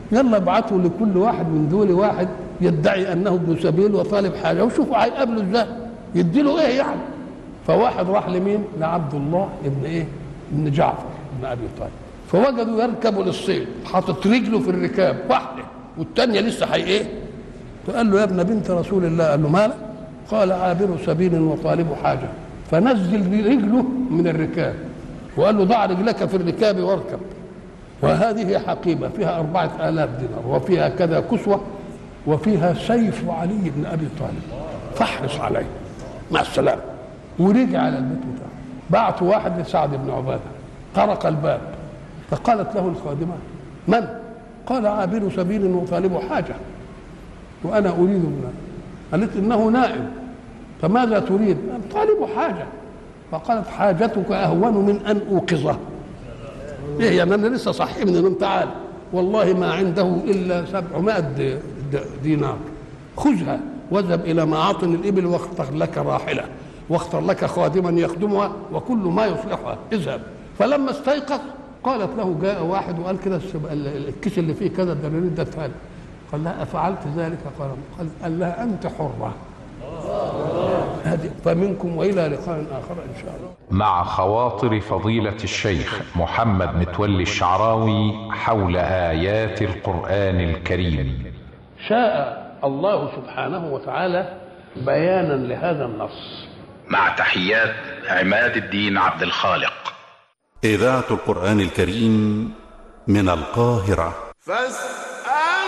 يلا ابعتوا لكل واحد من دول واحد يدعي انه ابن سبيل وطالب حاجه وشوفوا هيقابله ازاي يدي له ايه يعني فواحد راح لمين لعبد الله ابن ايه ابن جعفر ابن ابي طالب فوجدوا يركبوا للصيد حاطط رجله في الركاب واحده والثانيه لسه هي ايه فقال له يا ابن بنت رسول الله قال له مالك قال عابر سبيل وطالب حاجه فنزل رجله من الركاب وقال له ضع رجلك في الركاب واركب وهذه حقيبة فيها أربعة آلاف دينار وفيها كذا كسوة وفيها سيف علي بن أبي طالب فاحرص عليه مع السلامة ورجع على البيت بتاعه بعثوا واحد لسعد بن عبادة طرق الباب فقالت له الخادمة من؟ قال عابر سبيل وطالب حاجة وأنا أريد منه قالت إنه نائم فماذا تريد؟ قال طالب حاجة فقالت حاجتك أهون من أن أوقظه ايه يعني انا لسه صحي من النوم تعال والله ما عنده الا سبعمائة د- د- دينار خذها واذهب الى معاطن الابل واختر لك راحله واختر لك خادما يخدمها وكل ما يصلحها اذهب فلما استيقظ قالت له جاء واحد وقال كده السب- ال- ال- الكيس اللي فيه كذا الدنانير ده اتفعل قال لها افعلت ذلك قال قال قال لها انت حره هذه فمنكم والى لقاء اخر ان شاء الله مع خواطر فضيلة الشيخ محمد متولي الشعراوي حول آيات القرآن الكريم شاء الله سبحانه وتعالى بيانا لهذا النص مع تحيات عماد الدين عبد الخالق إذاعة القرآن الكريم من القاهرة فاستمعوا